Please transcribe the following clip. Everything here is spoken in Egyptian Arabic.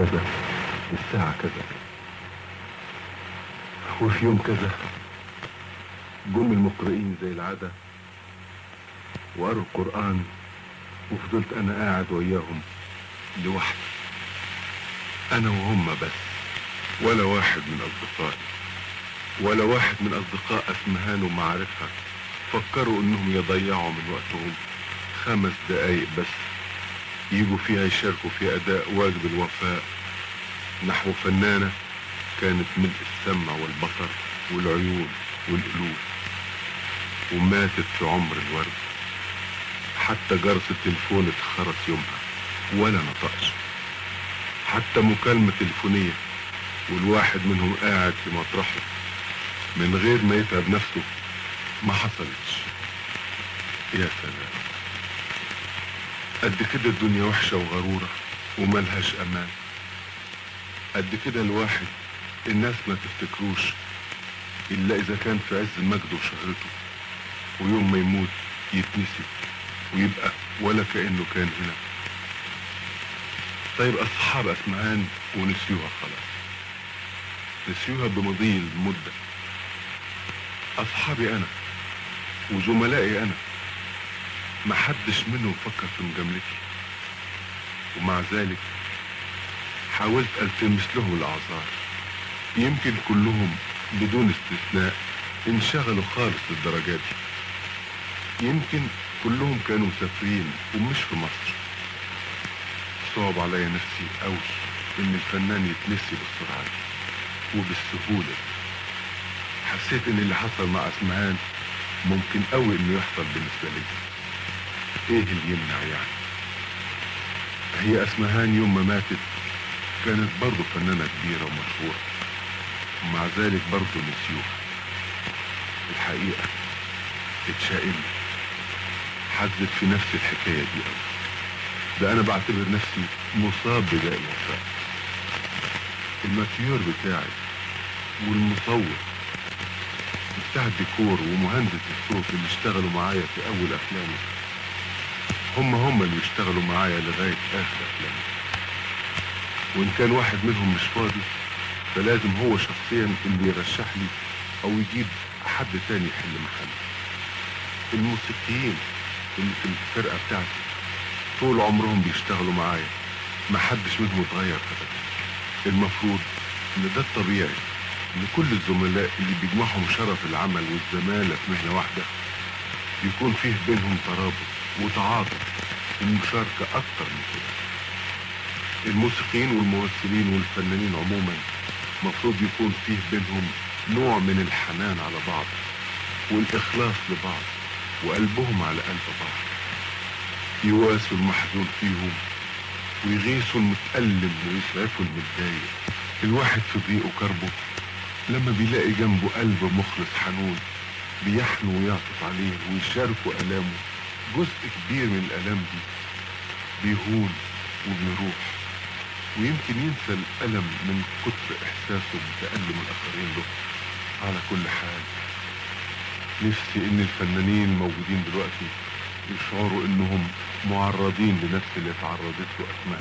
كذا الساعة كذا وفي يوم كذا جم المقرئين زي العادة وقروا القرآن وفضلت أنا قاعد وياهم لوحدي أنا وهم بس ولا واحد من أصدقائي ولا واحد من أصدقاء أسمهان ومعارفها فكروا إنهم يضيعوا من وقتهم خمس دقايق بس يجوا فيها يشاركوا في أداء واجب الوفاء نحو فنانة كانت ملء السمع والبصر والعيون والقلوب وماتت في عمر الورد حتى جرس التليفون اتخرس يومها ولا نطقش حتى مكالمة تليفونية والواحد منهم قاعد في مطرحه من غير ما يتعب نفسه ما حصلتش يا سلام قد كده الدنيا وحشة وغرورة وملهاش أمان قد كده الواحد الناس ما تفتكروش إلا إذا كان في عز مجده وشهرته ويوم ما يموت يتنسي ويبقى ولا كأنه كان هنا طيب أصحاب أسمعان ونسيوها خلاص نسيوها بمضي المدة أصحابي أنا وزملائي أنا ما حدش منهم فكر في مجاملتي ومع ذلك حاولت التمس لهم الاعذار يمكن كلهم بدون استثناء انشغلوا خالص للدرجات دي يمكن كلهم كانوا مسافرين ومش في مصر صعب عليا نفسي قوي ان الفنان يتنسي بالسرعه دي وبالسهوله دي حسيت ان اللي حصل مع اسمهان ممكن قوي انه يحصل بالنسبه لي ايه اللي يمنع يعني هي اسمهان يوم ما ماتت كانت برضه فنانة كبيرة ومشهورة ومع ذلك برضه نسيوها الحقيقة اتشائمت حزت في نفس الحكاية دي أوي ده أنا بعتبر نفسي مصاب بداء الوفاة الماتيور بتاعي والمصور بتاع الديكور ومهندس الصوت اللي اشتغلوا معايا في أول أفلامي هم هم اللي بيشتغلوا معايا لغاية آخر أفلامي وإن كان واحد منهم مش فاضي فلازم هو شخصيا اللي يرشح لي أو يجيب حد تاني يحل محله الموسيقيين اللي في الفرقة بتاعتي طول عمرهم بيشتغلوا معايا ما حدش منهم اتغير أبدا المفروض إن ده الطبيعي إن كل الزملاء اللي بيجمعهم شرف العمل والزمالة في مهنة واحدة يكون فيه بينهم ترابط وتعاطف ومشاركة أكتر من كده الموسيقيين والممثلين والفنانين عموما مفروض يكون فيه بينهم نوع من الحنان على بعض والإخلاص لبعض وقلبهم على قلب بعض يواسوا المحزون فيهم ويغيثوا المتألم ويسعفوا المتضايق الواحد في ضيقه وكربه لما بيلاقي جنبه قلب مخلص حنون بيحنو ويعطف عليه ويشاركه آلامه جزء كبير من الآلام دي بيهون وبيروح ويمكن ينسى الألم من كتر إحساسه بتألم الآخرين له على كل حال نفسي إن الفنانين الموجودين دلوقتي يشعروا إنهم معرضين لنفس اللي تعرضت له أسماء